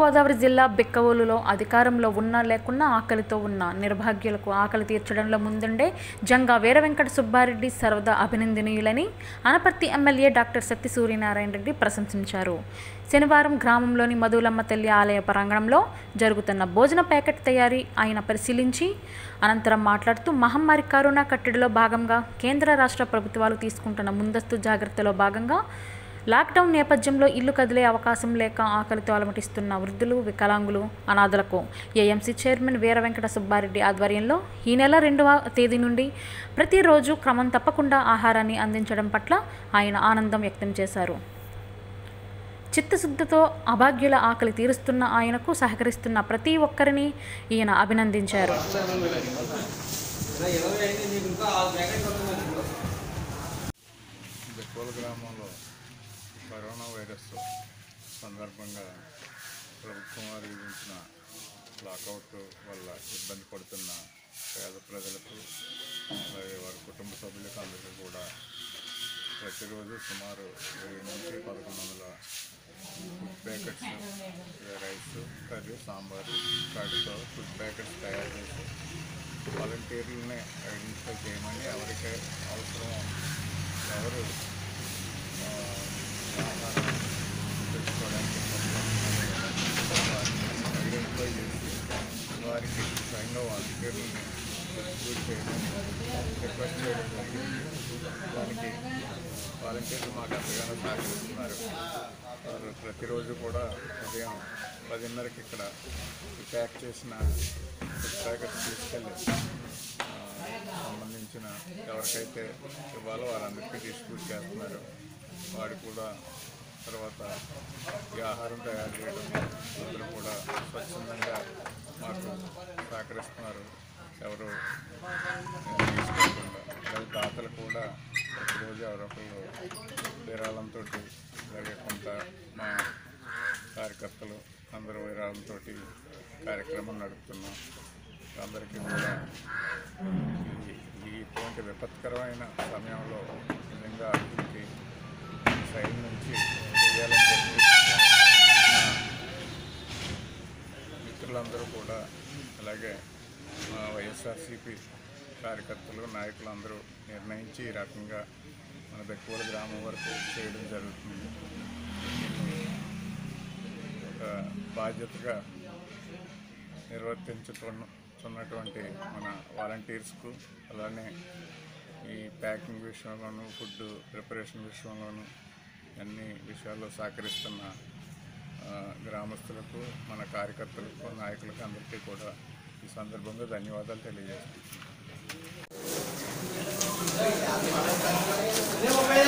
గోదావరి జిల్లా బిక్కవోలులో అధికారంలో ఉన్నా లేకున్నా ఆకలితో ఉన్న నిర్భాగ్యులకు ఆకలి తీర్చడంలో ముందుండే జంగా వీర వెంకట సుబ్బారెడ్డి సర్వదా అభినందనీయులని అనపర్తి ఎమ్మెల్యే డాక్టర్ సత్తి సూర్యనారాయణ రెడ్డి ప్రశంసించారు శనివారం గ్రామంలోని మధులమ్మ తల్లి ఆలయ ప్రాంగణంలో జరుగుతున్న భోజన ప్యాకెట్ తయారీ ఆయన పరిశీలించి అనంతరం మాట్లాడుతూ మహమ్మారి కరోనా కట్టడిలో భాగంగా కేంద్ర రాష్ట్ర ప్రభుత్వాలు తీసుకుంటున్న ముందస్తు జాగ్రత్తలో భాగంగా లాక్డౌన్ నేపథ్యంలో ఇల్లు కదిలే అవకాశం లేక ఆకలితో అలమటిస్తున్న వృద్ధులు వికలాంగులు అనాథలకు ఏఎంసీ చైర్మన్ వీర వెంకట సుబ్బారెడ్డి ఆధ్వర్యంలో ఈ నెల రెండవ తేదీ నుండి ప్రతిరోజు క్రమం తప్పకుండా ఆహారాన్ని అందించడం పట్ల ఆయన ఆనందం వ్యక్తం చేశారు చిత్తశుద్ధితో అభాగ్యుల ఆకలి తీరుస్తున్న ఆయనకు సహకరిస్తున్న ప్రతి ఒక్కరిని ఈయన అభినందించారు బెక్కోల గ్రామంలో కరోనా వైరస్ సందర్భంగా ప్రభుత్వం వారు విధించిన లాకౌట్ వల్ల ఇబ్బంది పడుతున్న పేద ప్రజలకు అలాగే వారి కుటుంబ సభ్యులకు అందరికీ కూడా ప్రతిరోజు సుమారు వెయ్యి నుంచి పదకొండు వందల food packets rice curry sambar కడుతో ఫుడ్ ప్యాకెట్స్ తయారు చేసి వాలంటీర్లని ఐడెంటిఫై చేయమని ఎవరికి అవసరం ఎవరు ఆ, ఆహారం తెచ్చుకోవడానికి ఐడెంటిఫై చేసి వారికి స్వయంగా వాలంటీర్లని డిస్ట్రిబ్యూట్ చేయడం రిక్వెస్ట్ చేయడం జరిగింది దానికి వాలంటీర్లు మాకు ఎంతగానో సహకరిస్తున్నారు వారు ప్రతిరోజు కూడా ఉదయం పదిన్నరకి ఇక్కడ ఈ ప్యాక్ చేసిన ఫుడ్ ప్యాకెట్స్ తీసుకెళ్ళి ఆ, సంబంధించిన ఎవరికైతే ఇవ్వాలో వారందరికీ డిస్ట్రిబ్యూట్ చేస్తున్నారు వాడు కూడా తర్వాత ఈ ఆహారం తయారు చేయడం అందరూ కూడా స్వచ్ఛందంగా మాకు సహకరిస్తున్నారు ఎవరు తీసుకోకుండా అలాగే దాతలు కూడా ప్రతిరోజు ఎవరొకరు విరాళంతో అలాగే కొంత మా కార్యకర్తలు అందరూ విరాళంతో కార్యక్రమం నడుపుతున్నాం అందరికీ కూడా ఈ ఈ ఇటువంటి విపత్కరమైన సమయంలో నిజంగా అభివృద్ధి సైడ్ నుంచి చేయాలని చెప్పి మా మిత్రులందరూ కూడా అలాగే మా వైఎస్ఆర్సీపీ కార్యకర్తలు నాయకులు అందరూ నిర్ణయించి ఈ రకంగా మన బెక్కువల గ్రామం వరకు చేయడం జరుగుతుంది దీన్ని ఒక బాధ్యతగా నిర్వర్తించుతున్నటువంటి మన వాలంటీర్స్కు అలానే ఈ ప్యాకింగ్ విషయంలోనూ ఫుడ్ ప్రిపరేషన్ విషయంలోనూ అన్ని విషయాల్లో సహకరిస్తున్న ఆ, గ్రామస్తులకు మన కార్యకర్తలకు నాయకులకు అందరికీ కూడా ఈ సందర్భంగా ధన్యవాదాలు తెలియజేస్తున్నాను